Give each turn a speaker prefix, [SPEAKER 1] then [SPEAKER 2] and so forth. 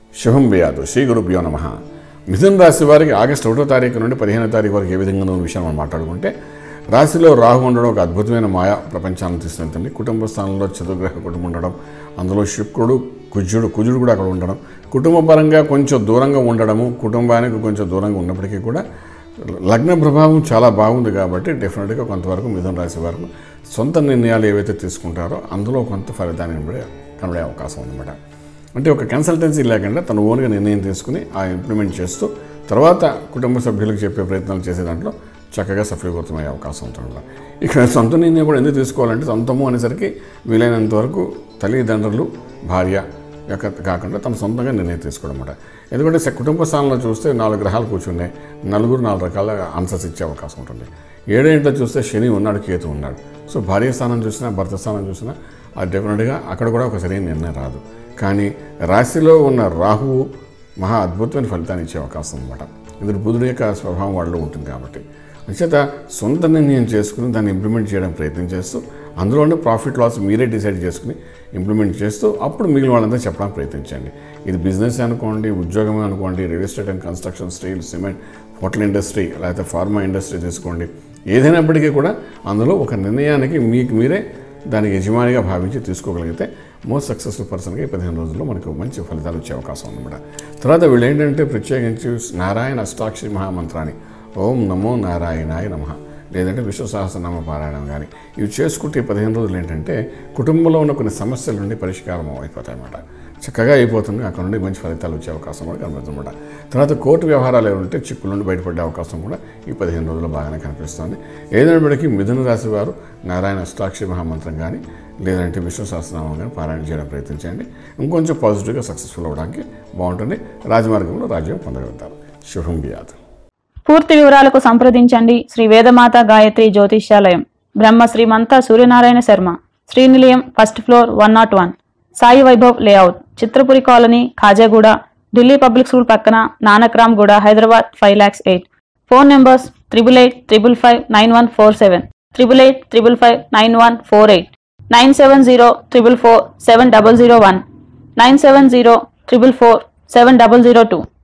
[SPEAKER 1] శుభం వ్యాధు శ్రీ గురుభ్యో నమ మిథున రాశి వారికి ఆగస్టు ఒకటో తారీఖు నుండి పదిహేనో తారీఖు వరకు ఏ విధంగా ఉన్న విషయం మనం మాట్లాడుకుంటే రాశిలో రాహు ఉండడం ఒక అద్భుతమైన మాయా ప్రపంచాన్ని తీసుకెళ్తుంది కుటుంబ స్థానంలో చతుర్గ్రహ కుటుంబం ఉండడం అందులో శుక్రుడు కుజుడు కుజుడు కూడా అక్కడ ఉండడం కుటుంబ పరంగా కొంచెం దూరంగా ఉండడము కుటుంబానికి కొంచెం దూరంగా ఉన్నప్పటికీ కూడా లగ్న ప్రభావం చాలా బాగుంది కాబట్టి డెఫినెట్గా కొంతవరకు మిథున రాశి వారు సొంత నిర్ణయాలు ఏవైతే తీసుకుంటారో అందులో కొంత ఫలితాన్ని కనబడే కనబడే అవకాశం ఉందన్నమాట అంటే ఒక కన్సల్టెన్సీ లేకుండా తను ఓన్గా నిర్ణయం తీసుకుని ఆ ఇంప్లిమెంట్ చేస్తూ తర్వాత కుటుంబ సభ్యులకు చెప్పే ప్రయత్నాలు చేసే దాంట్లో చక్కగా సఫలీకృతమయ్యే అవకాశం ఉంటుంది ఇక్కడ సొంత నిర్ణయం కూడా ఎందుకు తీసుకోవాలంటే సొంతము అనేసరికి వీలైనంత వరకు తల్లిదండ్రులు భార్య యొక్క కాకుండా తన సొంతంగా నిర్ణయం తీసుకోవడం అనమాట ఎందుకంటే స- కుటుంబ స్థానంలో చూస్తే నాలుగు గ్రహాలు కూర్చున్నాయి నలుగురు నాలుగు రకాల ఆన్సర్స్ ఇచ్చే అవకాశం ఉంటుంది ఏడేంట్లో చూస్తే శని ఉన్నాడు కేతు ఉన్నాడు సో భార్య స్థానం చూసినా భర్త స్థానం చూసినా అది డెఫినెట్గా అక్కడ కూడా ఒక సరైన నిర్ణయం రాదు కానీ రాశిలో ఉన్న రాహువు మహా అద్భుతమైన ఫలితాన్ని ఇచ్చే అవకాశం అనమాట ఇందులో బుధుడు యొక్క స్వభావం వాళ్ళలో ఉంటుంది కాబట్టి అంచేత సొంత నిర్ణయం చేసుకుని దాన్ని ఇంప్లిమెంట్ చేయడం ప్రయత్నం చేస్తూ అందులోనే ప్రాఫిట్ లాస్ మీరే డిసైడ్ చేసుకుని ఇంప్లిమెంట్ చేస్తూ అప్పుడు మిగిలిన వాళ్ళంతా చెప్పడానికి ప్రయత్నించండి ఇది బిజినెస్ అనుకోండి ఉద్యోగం అనుకోండి real estate and construction steel cement hotel industry లేకపోతే ఫార్మా ఇండస్ట్రీ తీసుకోండి ఏదైనప్పటికీ కూడా అందులో ఒక నిర్ణయానికి మీకు మీరే దానికి యజమానిగా భావించి తీసుకోగలిగితే మోస్ట్ సక్సెస్ఫుల్ పర్సన్గా ఈ పదిహేను రోజుల్లో మనకు మంచి ఫలితాలు వచ్చే అవకాశం ఉందన్నమాట తర్వాత వీళ్ళు ఏంటంటే ప్రత్యేకించి నారాయణ అష్టాక్షరి మహామంత్రాన్ని ఓం నమో నారాయణాయ నమ లేదంటే విశ్వ సహస్రనామ పారాయణం కానీ ఇవి చేసుకుంటే ఈ పదిహేను రోజులు ఏంటంటే కుటుంబంలో ఉన్న కొన్ని సమస్యల నుండి పరిష్కారం అయిపోతాయి అన్నమాట చక్కగా అయిపోతుంది అక్కడ నుండి మంచి ఫలితాలు వచ్చే అవకాశం కూడా కనిపిస్తుందన్నమాట తర్వాత కోర్టు వ్యవహారాలు ఏమైనా ఉంటే చిక్కుల నుండి బయటపడే అవకాశం కూడా ఈ పదిహేను రోజుల్లో బాగానే కనిపిస్తుంది ఏదైనప్పటికీ మిథున రాశి వారు నారాయణ అష్టాక్షరి మహామంత్రం కానీ లేదంటే విశ్వ సహస్రనామం కానీ పారాయణ చేయడం ప్రయత్నించండి ఇంకొంచెం పాజిటివ్గా సక్సెస్ఫుల్ అవ్వడానికి బాగుంటుంది రాజమార్గంలో రాజ్యం పొందగలుగుతారు శుభం బియాత్
[SPEAKER 2] పూర్తి వివరాలకు సంప్రదించండి శ్రీ వేదమాత గాయత్రి జ్యోతిష్యాలయం Brahma Shrimanta Suryanarayana Sharma Srinilayam first floor one not one Sai Vaibhav layout Chitrapuri colony Khajaguda Delhi public school పక్కన Nanakramguda Hyderabad five lakhs eight phone numbers triple eight triple five nine one four seven triple eight triple five nine one four eight nine seven zero triple four seven double zero one nine seven zero triple four seven double zero two